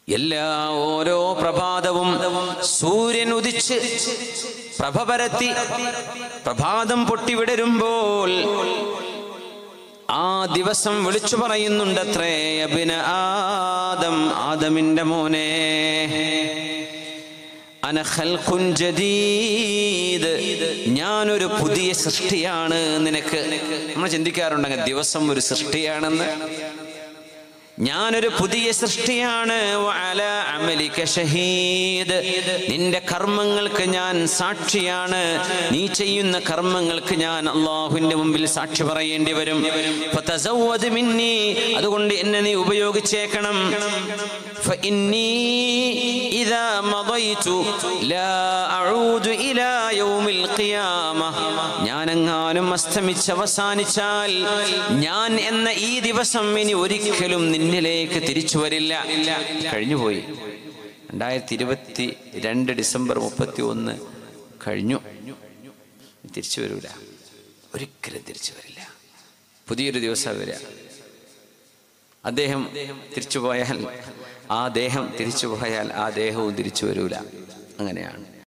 എല്ലാ ഓരോ പ്രഭാതവും സൂര്യൻ ഉദിച്ച് പ്രഭ പരത്തി പ്രഭാതം പൊട്ടിവിടരുമ്പോൾ ആ ദിവസം വിളിച്ചു പറയുന്നുണ്ടത്രേ അബിന ആദം ആദമിന്റെ മോനെ അന ഖൽഖുൻ ജദീദ് ഞാനൊരു പുതിയ സൃഷ്ടിയാണ് നിനക്ക് നമ്മൾ ചിന്തിക്കാറുണ്ടെങ്കിൽ ദിവസം ഒരു സൃഷ്ടിയാണെന്ന് ഞാനൊരു പുതിയ സൃഷ്ടിയാണ് വഅല അമലിക ഷഹീദ് നിന്റെ കർമ്മങ്ങൾക്ക് ഞാൻ സാക്ഷിയാണ് നീ ചെയ്യുന്ന കർമ്മങ്ങൾക്ക് ഞാൻ അള്ളാഹുവിന്റെ മുമ്പിൽ സാക്ഷി പറയേണ്ടി വരും ഫതസവ്വദ് മിന്നി അതുകൊണ്ട് എന്നെ നീ ഉപയോഗിച്ചേക്കണം ഫഇന്നി ഇദാ മദൈതു ലാ അഊദു ഇലാ യൗമിൽ ഖിയാമ ഞാനെങ്ങാനും അസ്തമിച്ച് അവസാനിച്ചാൽ ഞാൻ എന്ന ഈ ദിവസം ഇനി ഒരിക്കലും നിന്നിലേക്ക് തിരിച്ചു വരില്ല കഴിഞ്ഞുപോയി രണ്ടായിരത്തി ഇരുപത്തി രണ്ട് ഡിസംബർ മുപ്പത്തി ഒന്ന് കഴിഞ്ഞു തിരിച്ചു വരൂല ഒരിക്കലും തിരിച്ചു വരില്ല പുതിയൊരു ദിവസം വരിക അദ്ദേഹം തിരിച്ചു പോയാൽ ആ ദേഹം തിരിച്ചു പോയാൽ ആ ദേഹവും തിരിച്ചു വരൂല അങ്ങനെയാണ്